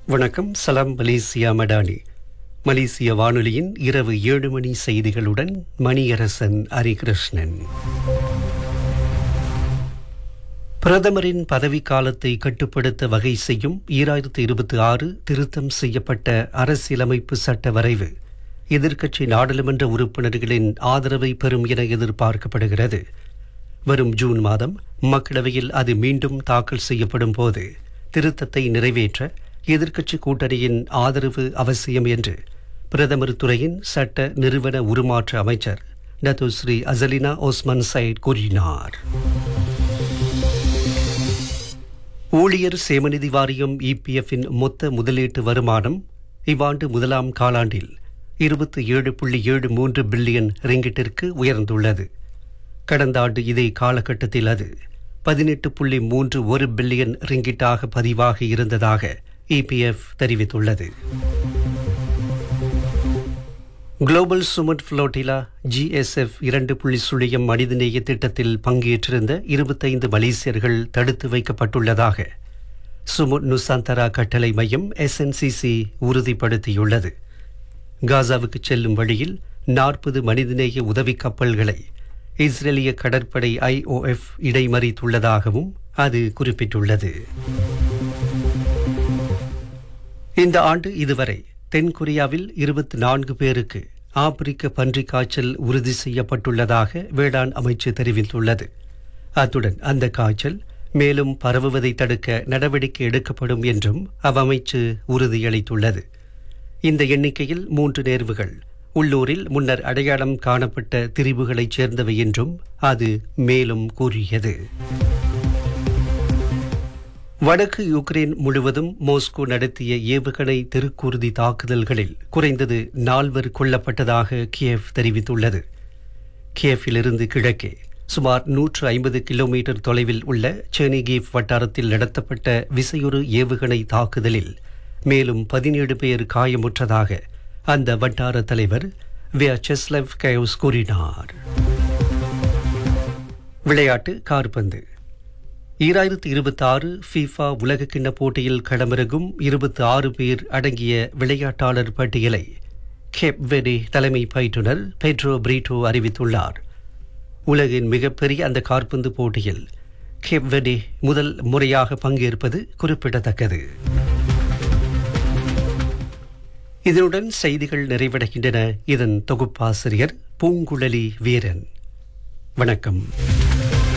வணக்கம் சலாம் மலேசியா மடானி மலேசிய வானொலியின் இரவு ஏழு மணி செய்திகளுடன் மணியரசன் ஹரிகிருஷ்ணன் பிரதமரின் பதவிக்காலத்தை கட்டுப்படுத்த வகை செய்யும் ஈராயிரத்து இருபத்தி ஆறு திருத்தம் செய்யப்பட்ட அரசியலமைப்பு சட்ட வரைவு எதிர்க்கட்சி நாடாளுமன்ற உறுப்பினர்களின் ஆதரவை பெறும் என எதிர்பார்க்கப்படுகிறது வரும் ஜூன் மாதம் மக்களவையில் அது மீண்டும் தாக்கல் செய்யப்படும் போது திருத்தத்தை நிறைவேற்ற எதிர்க்கட்சி கூட்டணியின் ஆதரவு அவசியம் என்று பிரதமர் துறையின் சட்ட நிறுவன உருமாற்ற அமைச்சர் Datuk Seri Azalina Othman Said கூறினார் ஊழியர் சேமநிதி வாரியம் இபிஎஃப்பின் மொத்த முதலீட்டு வருமானம் இவ்வாண்டு முதலாம் காலாண்டில் இருபத்தி ஏழு புள்ளி ஏழு மூன்று பில்லியன் ரிங்கிட்டிற்கு உயர்ந்துள்ளது கடந்த ஆண்டு இதே காலகட்டத்தில் அது பதினெட்டு புள்ளி மூன்று ஒரு பில்லியன் ரிங்கிட்டாக பதிவாகி இருந்ததாக இபிஎஃப் தெரிவித்துள்ளது குளோபல் சுமட் புளோட்டிலா ஜிஎஸ்எஃப் இரண்டு புள்ளி சுழியம் மனிதநேய திட்டத்தில் பங்கேற்றிருந்த இருபத்தைந்து மலேசியர்கள் தடுத்து வைக்கப்பட்டுள்ளதாக சுமுட் நுசாந்தரா கட்டளை மையம் எஸ்என்சிசி உறுதிப்படுத்தியுள்ளது காசாவுக்கு செல்லும் வழியில் நாற்பது மனிதநேய உதவி கப்பல்களை இஸ்ரேலிய கடற்படை ஐஓஎஃப் இடைமறித்துள்ளதாகவும் அது குறிப்பிட்டுள்ளது இந்த ஆண்டு இதுவரை தென்கொரியாவில் இருபத்தி நான்கு பேருக்கு ஆப்பிரிக்க பன்றிக் காய்ச்சல் உறுதி செய்யப்பட்டுள்ளதாக வேளாண் அமைச்சு தெரிவித்துள்ளது அத்துடன் அந்த காய்ச்சல் மேலும் பரவுவதை தடுக்க நடவடிக்கை எடுக்கப்படும் என்றும் அவ்வமைச்சு உறுதியளித்துள்ளது இந்த எண்ணிக்கையில் மூன்று நேர்வுகள் உள்ளூரில் முன்னர் அடையாளம் காணப்பட்ட திரிவுகளைச் சேர்ந்தவை என்றும் அது மேலும் கூறியது வடக்கு யுக்ரைன் முழுவதும் மோஸ்கோ நடத்திய ஏவுகணை தெருக்கூறுதி தாக்குதல்களில் குறைந்தது நால்வர் கொல்லப்பட்டதாக கியேவ் தெரிவித்துள்ளது கியேவிலிருந்து கிழக்கே சுமார் நூற்று ஐம்பது கிலோமீட்டர் தொலைவில் உள்ள செனிகீவ் வட்டாரத்தில் நடத்தப்பட்ட விசையொரு ஏவுகணை தாக்குதலில் மேலும் பதினேழு பேர் காயமுற்றதாக அந்த வட்டார தலைவர் வியச்செஸ்லவ் கயோஸ் கூறினார் விளையாட்டு கார்பந்து ஈராயிரத்து இருபத்தி ஆறு ஃபீஃபா உலகக்கிண்ண போட்டியில் களமிறங்கும் இருபத்தி ஆறு பேர் அடங்கிய விளையாட்டாளர் பட்டியலை கேப் வெடி தலைமை பயிற்றுனர் பெட்ரோ பிரீட்டோ அறிவித்துள்ளார் உலகின் மிகப்பெரிய அந்த கார்பந்து போட்டியில் கேப் வெடி முதல் முறையாக பங்கேற்பது குறிப்பிடத்தக்கது இதனுடன் செய்திகள் நிறைவடைகின்றன இதன் தொகுப்பாசிரியர் பூங்குழலி வீரன் வணக்கம்